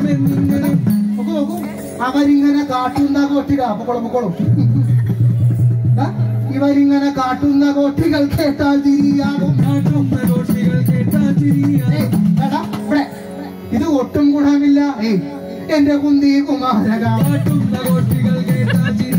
പെണ്ണിങ്ങനെ നോക്കൂ നോക്കൂ അവരിങ്ങനെ കാട്ടുന്ന കോട്ടിക പൊക്കോളും പൊക്കോളും ദാ, ഇവരിങ്ങനെ കാട്ടുന്ന കോട്ടികൾ കേട്ടാൽ തിരിയാകും കാട്ടുന്ന കോട്ടികൾ കേട്ടാ തിരിയാ ഏയ്, എടാ, ഇവിടെ. ഇത് ഒട്ടും ഗുണമില്ല ഏയ്, എന്റെ കുന്തി കുമാരക കാട്ടുന്ന കോട്ടികൾ കേട്ടാ ചിരി